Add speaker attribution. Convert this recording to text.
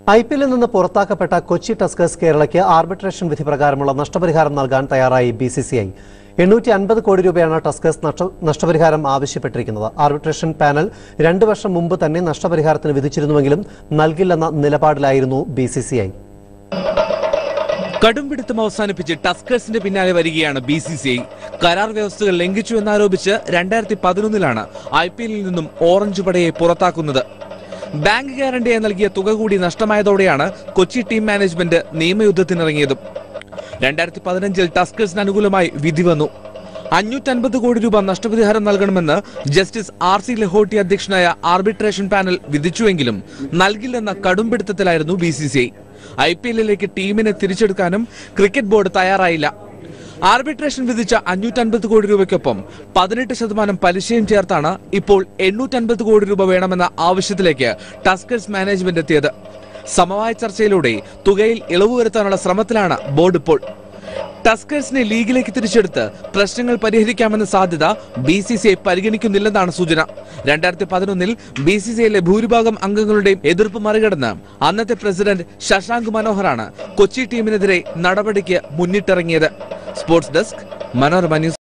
Speaker 1: I P എല്ലിൽ നിന്ന് പുറത്താക്കപ്പെട്ട കൊച്ചി ടസ്കേഴ്സ് കേരളയ്ക്ക് ആർബിട്രേഷൻ വിധി പ്രകാരമുള്ള നഷ്ടപരിഹാരം നൽകാൻ തയ്യാറായി ബി സി സി ഐ എണ്ണൂറ്റി അൻപത് കോടി രൂപയാണ് ടസ്കേഴ്സ് നഷ്ട- നഷ്ടപരിഹാരം ആവശ്യപ്പെട്ടിരിക്കുന്നത് ആർബിട്രേഷൻ പാനൽ രണ്ടു വർഷം മുമ്പ് തന്നെ നഷ്ടപരിഹാരത്തിന് വിധിച്ചിരുന്നുവെങ്കിലും നൽകില്ലെന്ന നിലപാടിലായിരുന്നു ബി സി സി ഐ
Speaker 2: കടുംപിടുത്തം അവസാനിപ്പിച്ച് ടസ്കേഴ്സിന്റെ പിന്നാലെ വരികയാണ് ബി സി സി ഐ കരാർ വ്യവസ്ഥകൾ ലംഘിച്ചു എന്നാരോപിച്ച് രണ്ടായിരത്തി പതിനൊന്നിലാണ് ഐ പി എല്ലിൽ നിന്നും ഓറഞ്ച് പടയെ പുറത്താക്കുന്നത് ബാങ്ക് ഗ്യാരണ്ടിയായി നൽകിയ തുക കൂടി നഷ്ടമായതോടെയാണ് കൊച്ചി ടീം മാനേജ്മെന്റ് നിയമയുദ്ധത്തിനിറങ്ങിയതും രണ്ടായിരത്തി പതിനഞ്ചിൽ ടസ്കേഴ്സിന് അനുകൂലമായി വിധി വന്നു അഞ്ഞൂറ്റൻപത് കോടി രൂപ നഷ്ടപരിഹാരം നൽകണമെന്ന് ജസ്റ്റിസ് ആർ സി ലഹോട്ടി അധ്യക്ഷനായ ആർബിട്രേഷൻ പാനൽ വിധിച്ചുവെങ്കിലും നൽകില്ലെന്ന കടുംപിടുത്തത്തിലായിരുന്നു B C C I I P എല്ലിലേക്ക് ടീമിനെ തിരിച്ചെടുക്കാനും ക്രിക്കറ്റ് ബോർഡ് തയ്യാറായില്ല ആർബിട്രേഷൻ വിധിച്ച അഞ്ഞൂറ്റൻപത് കോടി രൂപയ്ക്കൊപ്പം പതിനെട്ട് ശതമാനം പലിശയും ചേർത്താണ് ഇപ്പോൾ എണ്ണൂറ്റൻപത് കോടി രൂപ വേണമെന്ന ആവശ്യത്തിലേക്ക് ടസ്കേഴ്സ് മാനേജ്മെന്റ് എത്തിയത് സമവായ ചർച്ചയിലൂടെ തുകയിൽ ഇളവ് വരുത്താനുള്ള ശ്രമത്തിലാണ് ബോർഡ് ഇപ്പോൾ ടസ്കേഴ്സിനെ ലീഗിലേക്ക് തിരിച്ചെടുത്ത് പ്രശ്നങ്ങൾ പരിഹരിക്കാമെന്ന സാധ്യത ബി സി സി ഐ പരിഗണിക്കുന്നില്ലെന്നാണ് സൂചന രണ്ടായിരത്തി പതിനൊന്നിൽ ബി സി സി ഐയിലെ ഭൂരിഭാഗം അംഗങ്ങളുടെയും എതിർപ്പ് മറികടന്ന് അന്നത്തെ പ്രസിഡന്റ് ശശാങ്ക് മനോഹറാണ് കൊച്ചി ടീമിനെതിരെ നടപടിക്ക് മുന്നിട്ടിറങ്ങിയത് സ്പോർട്സ് ഡെസ്ക് മനോരമ ന്യൂസ്